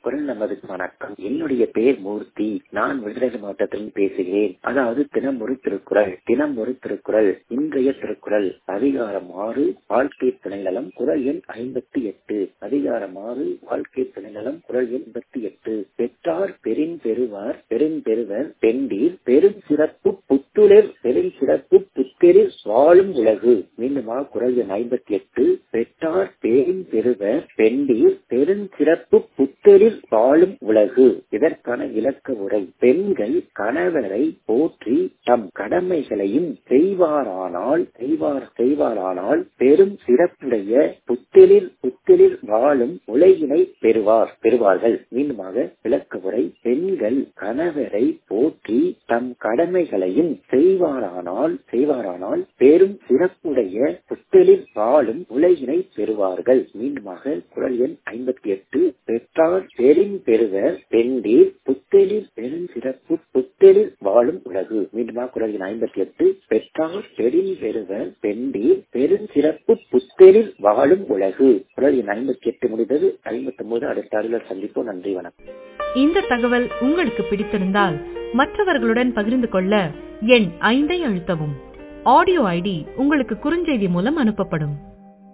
குரல் நமதுக்கு வணக்கம் என்னுடைய பெயர் மூர்த்தி நான் விருதுநகர் மாவட்டத்தில் பேசுகிறேன் அதாவது தினம் ஒரு திருக்குறள் தினம் ஒரு திருக்குறள் இன்றைய திருக்குறள் அதிகாரம் ஆறு வாழ்க்கை துணைநலம் குரல் எண் ஐம்பத்தி எட்டு அதிகாரம் ஆறு வாழ்க்கை துணைநலம் குரல் எண் எண்பத்தி எட்டு பெற்றார் பெரின் பெறுவார் பெரும் பெறுவர் பெண்டீர் பெரும் சிறப்பு புத்துளிர் பெரும் சிறப்பு புத்தெரில் வாழும் உலகு மீண்டுமா குரல் எண் ஐம்பத்தி எட்டு பெற்றார் பெரின் பெறுவர் பெண்டீர் பெருஞ்சிறப்பு புத்தரில் வாழும் உலகு இதற்கான விளக்க உரை பெண்கள் கணவரை போற்றி தம் கடமைகளையும் செய்வாரானால் செய்வார் செய்வாரானால் பெரும் சிறப்புடைய புத்தலில் புத்தலில் வாழும் உலகினை பெறுவார் பெறுவார்கள் மீண்டுமாக விளக்க உரை பெண்கள் கணவரை போற்றி தம் கடமைகளையும் செய்வாரானால் செய்வாரானால் பெரும் சிறப்புடைய புத்தலில் வாழும் உலகினை பெறுவார்கள் மீண்டுமாக குரல் எண் ஐம்பத்தி எட்டு பெற்றார் பெரின் பெறுவர் பெண்டீர் புத்தலில் பெரும் சிறப்பு புத்தலில் வாழும் உலகு மீண்டுமா குரல் எண் ஐம்பத்தி எட்டு பெற்றார் பெரின் பெறுவர் பெண்டீர் பெரும் சிறப்பு புத்தலில் வாழும் உலகு குரல் எண் ஐம்பத்தி எட்டு முடிந்தது ஐம்பத்தி ஒன்பது அடுத்த ஆளுநர் சந்திப்போம் நன்றி வணக்கம் இந்த தகவல் உங்களுக்கு பிடித்திருந்தால் மற்றவர்களுடன் பகிர்ந்து கொள்ள எண் ஐந்தை அழுத்தவும் ஆடியோ ஐடி உங்களுக்கு குறுஞ்செய்தி மூலம் அனுப்பப்படும்